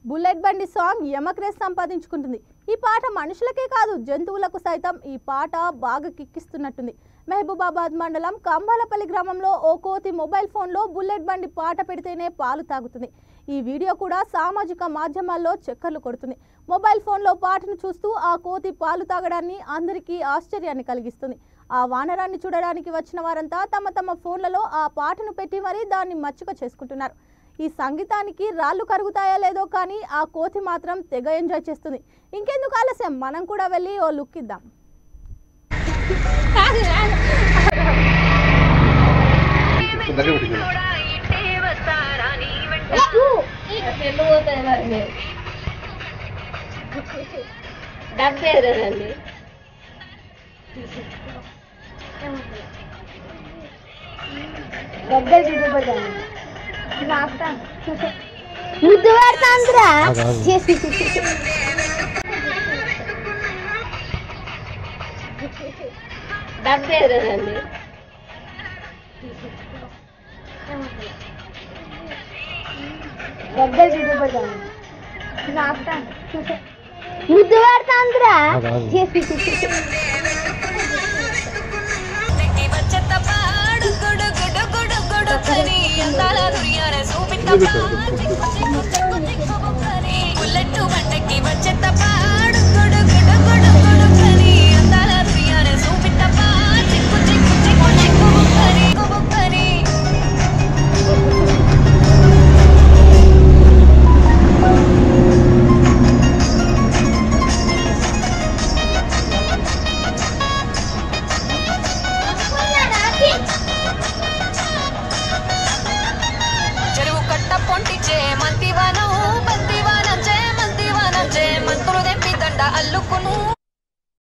bullet బండి song యమక్రేజ్ సంపాదించుకుంటుంది ఈ పాట మనుషులకే కాదు జంతువులకు సైతం ఈ పాట బాగా కిక్కిస్తున్నట్టుంది మహబూబాబాద్ మండలం కంబాలపల్లి గ్రామంలో ఓ కోతి మొబైల్ ఫోన్లో బుల్లెట్ బండి పాట పెడితేనే పాలు తాగుతుంది ఈ వీడియో కూడా సామాజిక మాధ్యమాల్లో చక్కర్లు కొడుతుంది మొబైల్ ఫోన్లో పాటను చూస్తూ ఆ కోతి పాలు తాగడాన్ని అందరికీ ఆశ్చర్యాన్ని కలిగిస్తుంది ఆ వానరాన్ని చూడడానికి వచ్చిన వారంతా తమ తమ ఫోన్లలో ఆ పాటను పెట్టి మరీ దాన్ని మచ్చుక చేసుకుంటున్నారు ఈ సంగీతానికి రాళ్ళు కరుగుతాయా లేదో కానీ ఆ కోతి మాత్రం తెగ ఎంజాయ్ చేస్తుంది ఇంకెందుకు ఆలస్యం మనం కూడా వెళ్ళి ఓ లుక్ ఇద్దాం దగ్గర పెట్టుకో డబ్బేదండి ముద్దు పెడతాంద్రా డబ్బేదండి ముద్దు పెడతాంద్రా దగ్గర పెట్టు